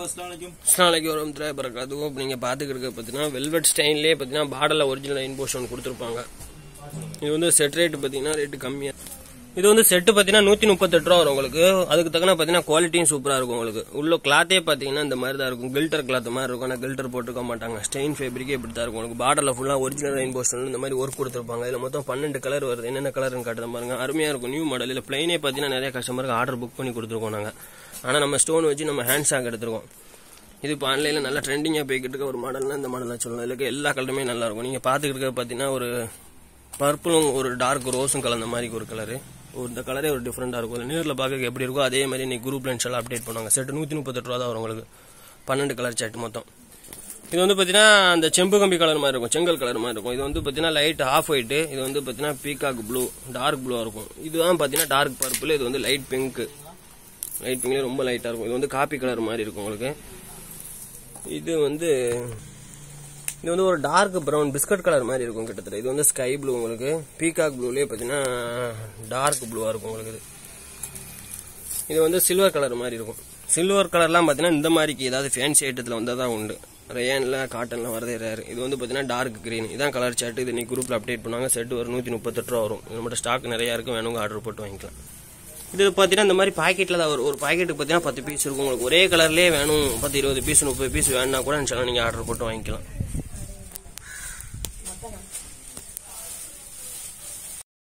அஸ்லாம் வலைக்கும் நாளைக்கு வரும் திரைப்பறக்கு அதுவும் இப்போ நீங்கள் பார்த்துக்கிட்டு பார்த்தீங்கன்னா வெல்வெட் ஸ்டைன்லேயே பார்த்தீங்கன்னா பாடலில் ஒரிஜினல் இன்போஷன் ஒன்று கொடுத்துருப்பாங்க இது வந்து செட் ரேட்டு பார்த்தீங்கன்னா ரேட்டு கம்மியாக இது வந்து செட்டு பார்த்தீங்கன்னா நூற்றி முப்பத்தெட்டு ரூபா வரும் உங்களுக்கு அதுக்கு தக்கன பார்த்தீங்கன்னா குவாலிட்டியும் சூப்பராக இருக்கும் உங்களுக்கு உள்ள கிளாத்தே பார்த்தீங்கன்னா இந்த மாதிரி தான் இருக்கும் கில்டர் கிளாத் மாதிரி இருக்கும் ஆனால் கில்டர் போட்டுக்க மாட்டாங்க ஸ்டெயின் ஃபேப்ரிக்கே இப்படி தான் இருக்கும் உங்களுக்கு பார்டரில் ஃபுல்லாக ஒரிஜினல் இன்போஷன் இந்த மாதிரி ஒர்க் கொடுத்துருப்பாங்க இதில் மொத்தம் பன்னெண்டு கலர் வருது என்னென்ன கலர்னு காட்டுறது பாருங்க அருமையாக இருக்கும் நியூ மாடல் இதில் பிளைனே பார்த்தீங்கன்னா நிறைய கஸ்டமருக்கு ஆர்டர் புக் பண்ணி கொடுத்துருக்கோம் நாங்கள் ஆனால் நம்ம ஸ்டோன் வச்சு நம்ம ஹேண்ட் சாக் எடுத்துருக்கோம் இது இப்போ ஆன்லைனில் நல்லா ட்ரெண்டிங்காக போய்கிட்டு இருக்க ஒரு மாடல்னா இந்த மாடல் தான் சொல்லலாம் இதுக்கு எல்லா கலருமே நல்லா இருக்கும் நீங்கள் பார்த்துக்கிட்டு இருக்க பார்த்தீங்கன்னா ஒரு பர்பிளும் ஒரு டார்க் ரோஸும் கலந்த மாதிரி ஒரு கலரு ஒரு இந்த கலரே ஒரு டிஃப்ரெண்டாக இருக்கும் நேரில் பார்க்க எப்படி இருக்கோ அதே மாதிரி இன்னைக்கு குரூப் லென்ஸ் அப்டேட் பண்ணுவாங்க செட்டு நூற்றி முப்பத்தெட்டு ரூபா தான் வரும் உங்களுக்கு பன்னெண்டு கலர் செட் மொத்தம் இது வந்து பார்த்தீங்கன்னா அந்த செம்பு கம்பி கலர் மாதிரி இருக்கும் செங்கல் கலர் மாதிரி இருக்கும் இது வந்து பார்த்தீங்கன்னா லைட் ஆஃப் ஒயிட்டு இது வந்து பார்த்தீங்கன்னா பீகாக் ப்ளூ டார்க் ப்ளூவாக இருக்கும் இதுதான் பார்த்தீங்கன்னா டார்க் பர்பிள் இது வந்து லைட் பிங்க் லைட் பிங்க்லேயே ரொம்ப லைட்டாக இருக்கும் இது வந்து காப்பி கலர் மாதிரி இருக்கும் உங்களுக்கு இது வந்து இது வந்து ஒரு டார்க் ப்ரௌன் பிஸ்கட் கலர் மாதிரி இருக்கும் கிட்டத்தட்ட இது வந்து ஸ்கை ப்ளூ உங்களுக்கு பீகாக் ப்ளூலேயே பார்த்தீங்கன்னா டார்க் ப்ளூவாக இருக்கும் உங்களுக்கு இது இது வந்து சில்வர் கலர் மாதிரி இருக்கும் சில்வர் கலர்லாம் பார்த்தீங்கன்னா இந்த மாதிரிக்கு ஏதாவது ஃபேன்சி ஐட்டத்தில் வந்தால் தான் உண்டு ரேனில் காட்டன்லாம் வரதே ரேர் இது வந்து பார்த்தீங்கன்னா டார்க் க்ரீன் இதான் கலர் சார்ட் இது இன்னைக்கு குரூப்பில் அப்டேட் பண்ணுவாங்க செட் ஒரு நூற்றி முப்பத்தெட்டு ரூபா வரும் இது மட்டும் ஸ்டாக் நிறையா இருக்கும் வேணுங்க ஆர்டர் போட்டு வாங்கிக்கலாம் இது பார்த்தீங்கன்னா இந்த மாதிரி பாக்கெட்டில் தான் வரும் ஒரு பாக்கெட்டுக்கு பார்த்தீங்கன்னா பத்து பீஸ் இருக்கும் உங்களுக்கு ஒரே கலர்லேயே வேணும் பத்து இருபது பீஸ் முப்பது பீஸ் வேணும்னா கூட நீங்கள் ஆர்டர் போட்டு வாங்கிக்கலாம்